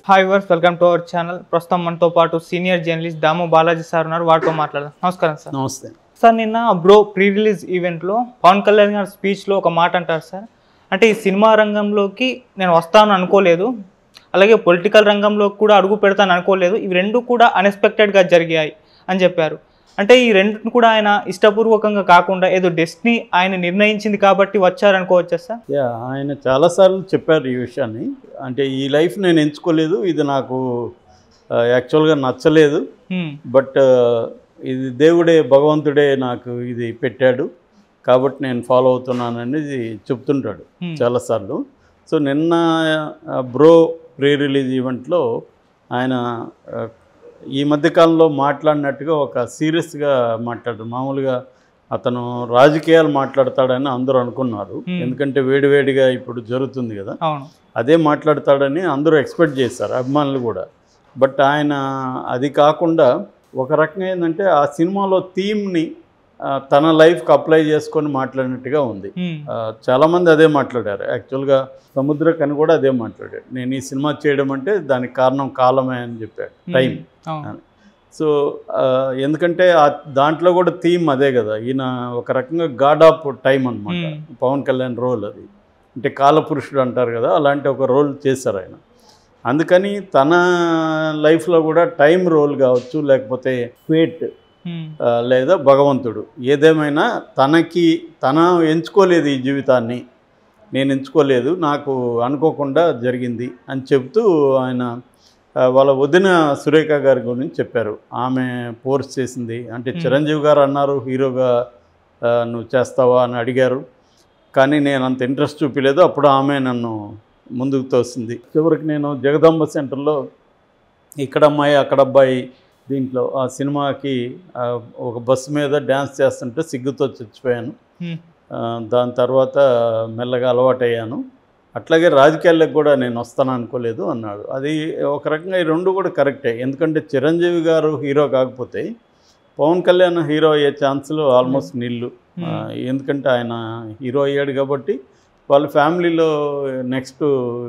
Hi viewers welcome to our channel ప్రస్తుతం మనతో పాటు senior journalist Damu Balaji sir ఉన్నారు వారితో మాట్లాడదాం నమస్కారం సార్ నమస్తే సార్ నిన్న బ్రో ప్రీ రిలీజ్ ఈవెంట్లో పవన్ కళ్యాణ్ గారి స్పీచ్లో ఒక మాట అంటారు సార్ అంటే ఈ సినిమా రంగంలోకి నేను వస్తాను అనుకోలేదు అలాగే పొలిటికల్ రంగంలో కూడా అడుగు పెడతాను అనుకోలేదు ఇవి రెండు కూడా అన్ఎక్స్పెక్టెడ్గా జరిగాయి అని చెప్పారు అంటే ఈ రెండు కూడా ఆయన ఇష్టపూర్వకంగా కాకుండా ఏదో డెస్టినీ ఆయన నిర్ణయించింది కాబట్టి వచ్చారనుకోవచ్చా సార్ యా ఆయన చాలాసార్లు చెప్పారు ఈ విషయాన్ని అంటే ఈ లైఫ్ నేను ఎంచుకోలేదు ఇది నాకు యాక్చువల్గా నచ్చలేదు హ్మ్. బట్ ఇది దేవుడే భగవంతుడే నాకు ఇది పెట్టాడు కాబట్టి నేను ఫాలో అవుతున్నాను అనేది చెప్తుంటాడు Hmm. చాలాసార్లు సో నిన్న బ్రో ప్రీ రిలీజ్ ఈవెంట్లో ఆయన ఆ, ఈ మధ్యకాలంలో మాట్లాడినట్టుగా ఒక సీరియస్గా మాట్లాడారు మామూలుగా అతను రాజకీయాలు మాట్లాడతాడని అందరూ అనుకున్నారు Hmm. ఎందుకంటే వేడివేడిగా ఇప్పుడు జరుగుతుంది కదా అవును అదే మాట్లాడతాడని అందరూ ఎక్స్పెక్ట్ చేశారు అభిమానులు కూడా బట్ ఆయన అది కాకుండా ఒక రకంగా ఏంటంటే ఆ సినిమాలో థీమ్ని తన లైఫ్కి అప్లై చేసుకొని మాట్లాడినట్టుగా ఉంది హ్మ్. ఆ, చాలామంది అదే మాట్లాడారు యాక్చువల్గా సముద్రకని కూడా అదే మాట్లాడాడు నేను ఈ సినిమా చేయడం అంటే దానికి కారణం కాలమే అని చెప్పాడు టైం అవును సో ఆ, ఎందుకంటే ఆ దాంట్లో కూడా థీమ్ అదే కదా ఈయన ఒక రకంగా గాడ్ ఆఫ్ టైం అనమాట Hmm. పవన్ కళ్యాణ్ రోల్ అది అంటే కాలపురుషుడు అంటారు కదా అలాంటి ఒక రోల్ చేశారు ఆయన అందుకని తన లైఫ్లో కూడా టైం రోల్ కావచ్చు లేకపోతే ఫేట్ హ్మ్. లేదా భగవంతుడు ఏదేమైనా తనకి తన ఎంచుకోలేదు ఈ జీవితాన్ని నేను ఎంచుకోలేదు నాకు అనుకోకుండా జరిగింది అని చెప్తూ ఆయన ఆ, వాళ్ళ వదిన సురేఖ గారి గురించి చెప్పారు ఆమె ఫోర్స్ చేసింది అంటే Hmm. చిరంజీవి గారు అన్నారు హీరోగా ఆ, నువ్వు చేస్తావా అని అడిగారు కానీ నేను అంత ఇంట్రెస్ట్ చూపించలేదు అప్పుడు ఆమె నన్ను ముందుకు తోసింది చివరికి నేను జగదాంబ సెంటర్లో ఇక్కడ అమ్మాయి అక్కడ అబ్బాయి దీంట్లో ఆ సినిమాకి ఆ, ఒక బస్సు మీద డ్యాన్స్ చేస్తుంటే సిగ్గుతో చచ్చిపోయాను హ్మ్. ఆ, దాని తర్వాత మెల్లగా అలవాటయ్యాను అట్లాగే రాజకీయాలకు కూడా నేను వస్తాను అనుకోలేదు అన్నాడు అది ఒక రకంగా ఈ రెండు కూడా కరెక్టే ఎందుకంటే చిరంజీవి గారు హీరో కాకపోతే పవన్ కళ్యాణ్ హీరో అయ్యే ఛాన్సులు ఆల్మోస్ట్ నిల్లు ఆ, హ్మ్. ఎందుకంటే ఆయన హీరో అయ్యాడు కాబట్టి వాళ్ళ ఫ్యామిలీలో నెక్స్ట్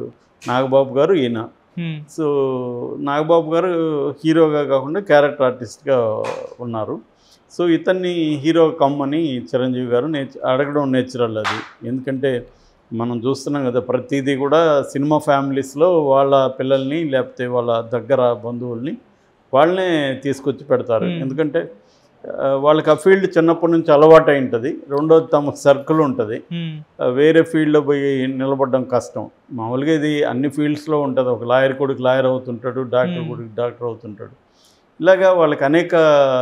నాగబాబు గారు ఈయన హ్మ్. సో నాగబాబు గారు హీరోగా కాకుండా క్యారెక్టర్ ఆర్టిస్ట్గా ఉన్నారు సో ఇతన్ని హీరో కమ్మని చిరంజీవి గారు నేచ అడగడం నేచురల్ అది ఎందుకంటే మనం చూస్తున్నాం కదా ప్రతిదీ కూడా సినిమా ఫ్యామిలీస్లో వాళ్ళ పిల్లల్ని లేకపోతే వాళ్ళ దగ్గర బంధువుల్ని వాళ్ళనే తీసుకొచ్చి పెడతారు Hmm. ఎందుకంటే ఆ, వాళ్ళకి ఆ ఫీల్డ్ చిన్నప్పటి నుంచి అలవాటు అయి ఉంటుంది రెండోది తమ సర్కిల్ ఉంటుంది హ్మ్. ఆ, వేరే ఫీల్డ్లో పోయి నిలబడడం కష్టం మామూలుగా ఇది అన్ని ఫీల్డ్స్లో ఉంటుంది ఒక లాయర్ కొడుకు లాయర్ అవుతుంటాడు డాక్టర్ Hmm. కొడుకు డాక్టర్ అవుతుంటాడు ఇలాగా వాళ్ళకి అనేక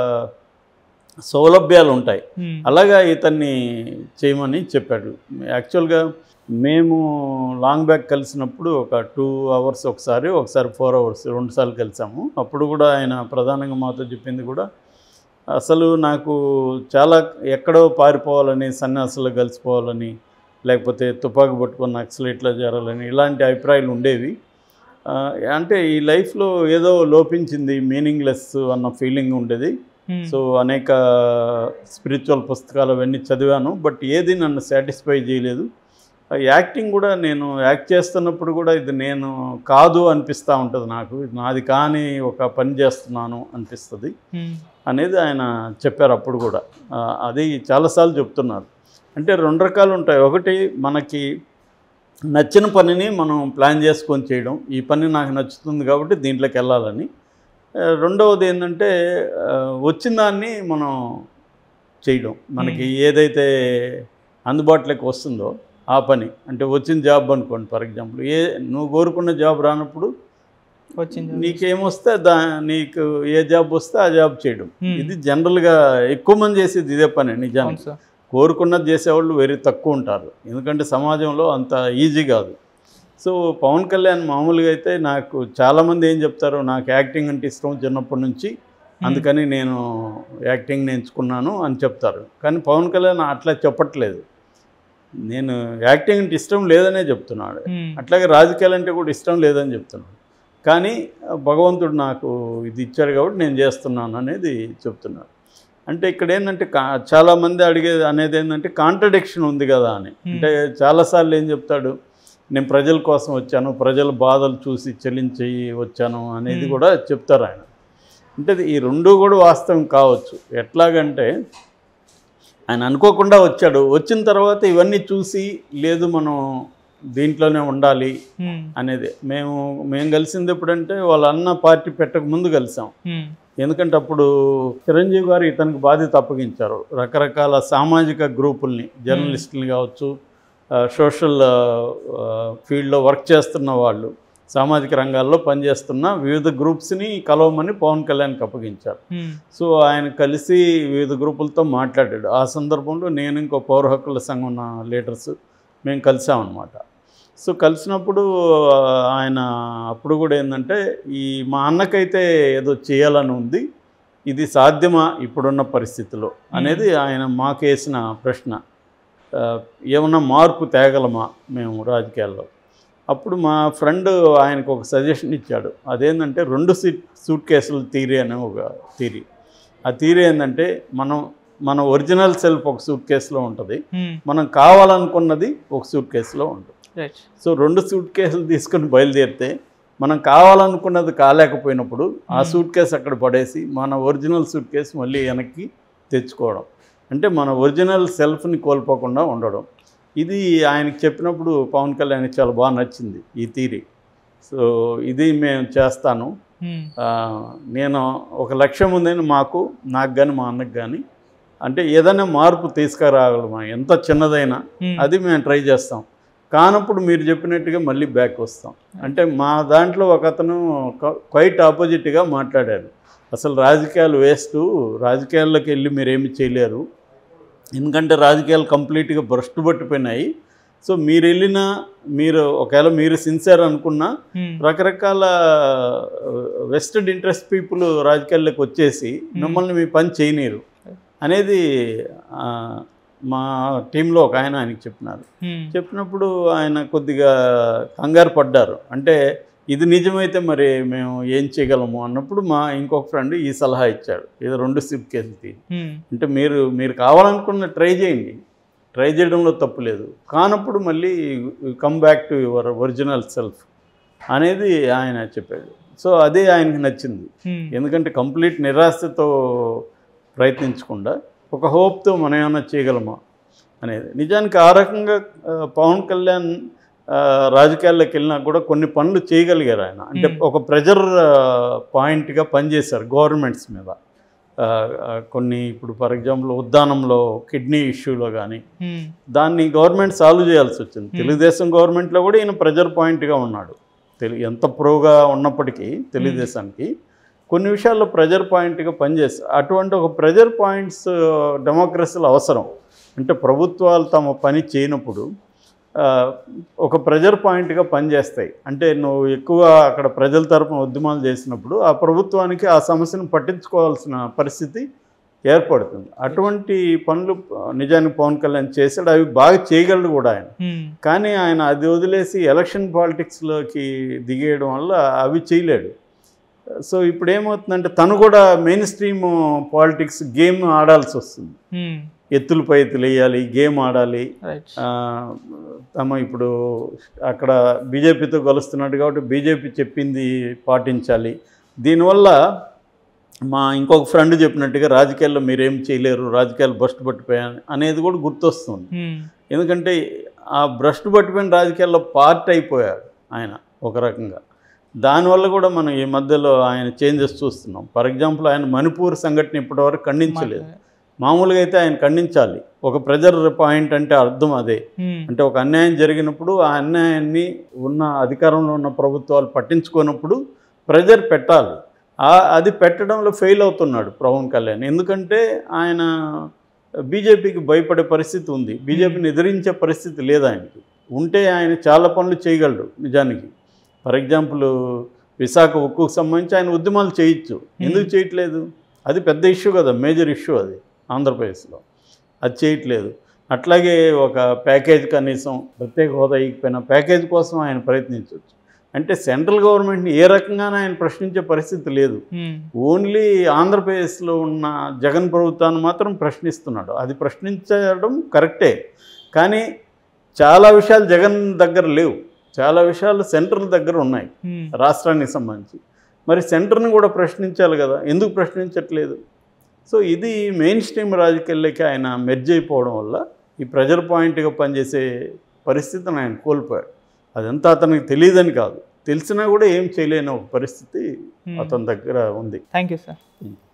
సౌలభ్యాలు ఉంటాయి హ్మ్. అలాగా ఇతన్ని చేయమని చెప్పాడు యాక్చువల్గా మేము లాంగ్ బ్యాక్ కలిసినప్పుడు ఒక టూ అవర్స్ ఒకసారి ఒకసారి ఫోర్ అవర్స్ రెండుసార్లు కలిసాము అప్పుడు కూడా ఆయన ప్రధానంగా మాతో చెప్పింది కూడా అసలు నాకు చాలా ఎక్కడో పారిపోవాలని సన్యాసులు కలిసిపోవాలని లేకపోతే తుపాకు పట్టుకొని నక్సలైట్లో చేరాలని ఇలాంటి అభిప్రాయాలు ఉండేవి ఆ, అంటే ఈ లైఫ్లో ఏదో లోపించింది మీనింగ్లెస్ అన్న ఫీలింగ్ ఉండేది హ్మ్. సో అనేక స్పిరిచువల్ పుస్తకాలు అవన్నీ చదివాను బట్ ఏది నన్ను సాటిస్ఫై చేయలేదు ఆ యాక్టింగ్ కూడా నేను యాక్ట్ చేస్తున్నప్పుడు కూడా ఇది నేను కాదు అనిపిస్తూ ఉంటుంది నాకు ఇది నాది కాని ఒక పని చేస్తున్నాను అనిపిస్తుంది హ్మ్. అనేది ఆయన చెప్పారు అప్పుడు కూడా ఆ, అది చాలాసార్లు చెప్తున్నారు అంటే రెండు రకాలు ఉంటాయి ఒకటి మనకి నచ్చిన పనిని మనం ప్లాన్ చేసుకొని చేయడం ఈ పని నాకు నచ్చుతుంది కాబట్టి దీంట్లోకి వెళ్ళాలని ఆ, రెండవది ఏంటంటే ఆ, వచ్చిన దాన్ని మనం చేయడం మనకి ఏదైతే అందుబాటులోకి వస్తుందో ఆ పని అంటే వచ్చిన జాబ్ అనుకోండి ఫర్ ఎగ్జాంపుల్ ఏ నువ్వు కోరుకున్న జాబ్ రానప్పుడు వచ్చింది నీకేమొస్తే దా నీకు ఏ జాబ్ వస్తే ఆ జాబ్ చేయడం Hmm. ఇది జనరల్గా ఎక్కువ మంది చేసేది ఇదే పని అవును నిజానికి సార్ కోరుకున్నది చేసేవాళ్ళు వెరీ తక్కువ ఉంటారు ఎందుకంటే సమాజంలో అంత ఈజీ కాదు సో పవన్ కళ్యాణ్ మామూలుగా అయితే నాకు చాలామంది ఏం చెప్తారు నాకు యాక్టింగ్ అంటే ఇష్టం చిన్నప్పటి నుంచి అందుకని నేను యాక్టింగ్ నేర్చుకున్నాను అని చెప్తారు కానీ పవన్ కళ్యాణ్ అట్లా చెప్పట్లేదు నేను యాక్టింగ్ అంటే ఇష్టం లేదనే చెప్తున్నాడు హ్మ్. అట్లాగే రాజకీయాలు అంటే కూడా ఇష్టం లేదని చెప్తున్నాడు కానీ భగవంతుడు నాకు ఇది ఇచ్చాడు కాబట్టి నేను చేస్తున్నాను అనేది చెప్తున్నాడు అంటే ఇక్కడ ఏంటంటే కా చాలామంది అడిగేది అనేది ఏంటంటే కాంట్రడిక్షన్ ఉంది కదా అని అంటే చాలాసార్లు ఏం చెప్తాడు నేను ప్రజల కోసం వచ్చాను ప్రజల బాధలు చూసి చెల్లించి వచ్చాను అనేది కూడా చెప్తారు ఆయన అంటే ఇది- ఈ రెండు కూడా వాస్తవం కావచ్చు ఎట్లాగంటే ఆయన అనుకోకుండా వచ్చాడు వచ్చిన తర్వాత ఇవన్నీ చూసి లేదు మనం దీంట్లోనే ఉండాలి ఉమ్, అనేది మేము మేము కలిసింది ఎప్పుడంటే వాళ్ళ అన్న పార్టీ పెట్టక ముందు కలిసాం ఉమ్, ఎందుకంటే అప్పుడు చిరంజీవి గారు ఇతనికి బాధ్యత అప్పగించారు రకరకాల సామాజిక గ్రూపుల్ని జర్నలిస్టులు కావచ్చు ఆ, సోషల్ ఆ, ఆ, ఫీల్డ్లో వర్క్ చేస్తున్న వాళ్ళు సామాజిక రంగాల్లో పనిచేస్తున్న వివిధ గ్రూప్స్ని కలవమని పవన్ కళ్యాణ్కి అప్పగించారు ఉమ్, సో ఆయన కలిసి వివిధ గ్రూపులతో మాట్లాడాడు ఆ సందర్భంలో నేను ఇంకో పౌర హక్కుల సంఘం ఉన్న లీడర్స్ మేము కలిసామన్నమాట సో కలిసినప్పుడు ఆ, ఆయన అప్పుడు కూడా ఏంటంటే ఈ మా అన్నకైతే ఏదో చేయాలని ఉంది ఇది సాధ్యమా ఇప్పుడున్న పరిస్థితిలో అనేది ఆయన మాకేసిన ప్రశ్న ఆ, ఏమన్నా మార్పు తేగలమా మేము రాజకీయాల్లో అప్పుడు మా ఫ్రెండ్ ఆయనకు ఒక సజెషన్ ఇచ్చాడు అదేంటంటే రెండు సీట్ సూట్ కేసుల థీరీ అనే ఒక థీరీ ఆ థీరీ ఏంటంటే మనం మన ఒరిజినల్ సెల్ఫ్ ఒక సూట్ కేసులో ఉంటుంది ఉమ్, మనం కావాలనుకున్నది ఒక సూట్ కేసులో ఉంటుంది రైట్ సో రెండు సూట్ కేసులు తీసుకొని బయలుదేరితే మనం కావాలనుకున్నది కాలేకపోయినప్పుడు ఆ సూట్ కేసు అక్కడ పడేసి మన ఒరిజినల్ సూట్ కేసు మళ్ళీ వెనక్కి తెచ్చుకోవడం అంటే మన ఒరిజినల్ సెల్ఫ్ని కోల్పోకుండా ఉండడం ఇది ఆయనకి చెప్పినప్పుడు పవన్ కళ్యాణ్కి చాలా బాగా నచ్చింది ఈ థీరీ సో ఇది మేము చేస్తాను ఉమ్, ఆ, నేను ఒక లక్ష్యం ఉందని మాకు నాకు కానీ మా అన్నకు కానీ అంటే ఏదైనా మార్పు తీసుకురాగలమా ఎంత చిన్నదైనా ఉమ్, అది మేము ట్రై చేస్తాం కానప్పుడు మీరు చెప్పినట్టుగా మళ్ళీ బ్యాక్ వస్తాం అంటే మా దాంట్లో ఒక అతను క్వైట్ ఆపోజిట్గా మాట్లాడాడు అసలు రాజకీయాలు వేస్ట్ రాజకీయాల్లోకి వెళ్ళి మీరేమి చేయలేరు ఎందుకంటే రాజకీయాలు కంప్లీట్గా భ్రష్టు పట్టిపోయినాయి సో మీరు వెళ్ళినా మీరు ఒకవేళ మీరు సిన్సియర్ అనుకున్నా ఉమ్, రకరకాల వెస్టెడ్ ఇంట్రెస్ట్ పీపుల్ రాజకీయాల్లోకి వచ్చేసి మిమ్మల్ని మీ పని చేయనీరు అనేది ఆ, మా టీంలో ఒక ఆయన ఆయనకి చెప్పినారు ఉమ్, చెప్పినప్పుడు ఆయన కొద్దిగా కంగారు పడ్డారు అంటే ఇది నిజమైతే మరి మేము ఏం చేయగలము అన్నప్పుడు మా ఇంకొక ఫ్రెండ్ ఈ సలహా ఇచ్చాడు ఇది రెండు సిప్ కేసులు తీ ఉమ్, అంటే మీరు మీరు కావాలనుకున్న ట్రై చేయండి ట్రై చేయడంలో తప్పు లేదు కానప్పుడు మళ్ళీ come back to your original self అనేది ఆయన చెప్పాడు సో అదే ఆయనకి నచ్చింది ఉమ్, ఎందుకంటే కంప్లీట్ నిరాశతో ప్రయత్నించకుండా ఒక హోప్తో మనం ఏమైనా చేయగలమా అనేది నిజానికి ఆ రకంగా ఆ, పవన్ కళ్యాణ్ ఆ, రాజకీయాల్లోకి వెళ్ళినా కూడా కొన్ని పనులు చేయగలిగారు ఆయన అంటే Hmm. ఒక ప్రెజర్ పాయింట్గా పనిచేశారు గవర్నమెంట్స్ మీద ఆ, ఆ, కొన్ని ఇప్పుడు ఫర్ ఎగ్జాంపుల్ ఉద్దానంలో కిడ్నీ ఇష్యూలో కానీ ఉమ్, దాన్ని గవర్నమెంట్ సాల్వ్ చేయాల్సి వచ్చింది Hmm. తెలుగుదేశం గవర్నమెంట్లో కూడా ఈయన ప్రెజర్ పాయింట్గా ఉన్నాడు తెలు ఎంత ప్రోగా ఉన్నప్పటికీ తెలుగుదేశానికి కొన్ని విషయాల్లో ప్రెజర్ పాయింట్గా పనిచేస్తారు అటువంటి ఒక ప్రెజర్ పాయింట్స్ డెమోక్రసీలో అవసరం అంటే ప్రభుత్వాలు తమ పని చేయనప్పుడు ఆ, ఒక ప్రెజర్ పాయింట్గా పనిచేస్తాయి అంటే నువ్వు ఎక్కువ అక్కడ ప్రజల తరపున ఉద్యమాలు చేసినప్పుడు ఆ ప్రభుత్వానికి ఆ సమస్యను పట్టించుకోవాల్సిన పరిస్థితి ఏర్పడుతుంది అటువంటి పనులు ఆ, నిజానికి పవన్ కళ్యాణ్ చేశాడు అవి బాగా చేయగలడు కూడా ఆయన ఉమ్, కానీ ఆయన అది వదిలేసి ఎలక్షన్ పాలిటిక్స్లోకి దిగేయడం వల్ల అవి చేయలేడు సో ఇప్పుడు ఏమవుతుందంటే తను కూడా మెయిన్ స్ట్రీమ్ పాలిటిక్స్ గేమ్ ఆడాల్సి వస్తుంది ఉమ్, ఎత్తులపై ఎత్తులు వేయాలి గేమ్ ఆడాలి రైట్ ఆ, తమ ఇప్పుడు అక్కడ బీజేపీతో కలుస్తున్నాడు కాబట్టి బీజేపీ చెప్పింది పాటించాలి దీనివల్ల మా ఇంకొక ఫ్రెండ్ చెప్పినట్టుగా రాజకీయాల్లో మీరేం చేయలేరు రాజకీయాలు భ్రష్టు పట్టిపోయాను అనేది కూడా గుర్తొస్తుంది ఉమ్, ఎందుకంటే ఆ భ్రష్టు పట్టిపోయిన రాజకీయాల్లో పార్ట్ అయిపోయాడు ఆయన ఒక రకంగా దానివల్ల కూడా మనం ఈ మధ్యలో ఆయన చేంజెస్ చూస్తున్నాం ఫర్ ఎగ్జాంపుల్ ఆయన మణిపూర్ సంఘటన ఇప్పటివరకు ఖండించలేదు మామూలుగా అయితే ఆయన ఖండించాలి ఒక ప్రెజర్ పాయింట్ అంటే అర్థం అదే ఉమ్, అంటే ఒక అన్యాయం జరిగినప్పుడు ఆ అన్యాయాన్ని ఉన్న అధికారంలో ఉన్న ప్రభుత్వాలు పట్టించుకోనప్పుడు ప్రెజర్ పెట్టాలి ఆ అది పెట్టడంలో ఫెయిల్ అవుతున్నాడు పవన్ కళ్యాణ్ ఎందుకంటే ఆయన బీజేపీకి భయపడే పరిస్థితి ఉంది బీజేపీని ఎదిరించే పరిస్థితి లేదు ఆయనకి ఉంటే ఆయన చాలా పనులు చేయగలడు నిజానికి ఫర్ ఎగ్జాంపుల్ విశాఖ ఉక్కుకు సంబంధించి ఆయన ఉద్యమాలు చేయొచ్చు ఎందుకు చేయట్లేదు అది పెద్ద ఇష్యూ కదా మేజర్ ఇష్యూ అది ఆంధ్రప్రదేశ్లో అది చేయట్లేదు అట్లాగే ఒక ప్యాకేజ్ కనీసం ప్రత్యేక హోదా ఇకపోయిన ప్యాకేజ్ కోసం ఆయన ప్రయత్నించవచ్చు అంటే సెంట్రల్ గవర్నమెంట్ని ఏ రకంగానే ఆయన ప్రశ్నించే పరిస్థితి లేదు ఉమ్, ఓన్లీ ఆంధ్రప్రదేశ్లో ఉన్న జగన్ ప్రభుత్వాన్ని మాత్రం ప్రశ్నిస్తున్నాడు అది ప్రశ్నించడం కరెక్టే కానీ చాలా విషయాలు జగన్ దగ్గర లేవు చాలా విషయాలు సెంట్రల్ దగ్గర ఉన్నాయి ఉమ్, రాష్ట్రానికి సంబంధించి మరి సెంటర్ని కూడా ప్రశ్నించాలి కదా ఎందుకు ప్రశ్నించట్లేదు సో ఇది మెయిన్ స్ట్రీమ్ రాజకీయాల్లోకి ఆయన మెర్జ్ అయిపోవడం వల్ల ఈ ప్రజల పాయింట్గా పనిచేసే పరిస్థితిని ఆయన కోల్పోయాడు అదంతా అతనికి తెలియదని కాదు తెలిసినా కూడా ఏం చేయలేని ఒక పరిస్థితి ఉమ్. అతని దగ్గర ఉంది థ్యాంక్ యూ సార్ ఉమ్.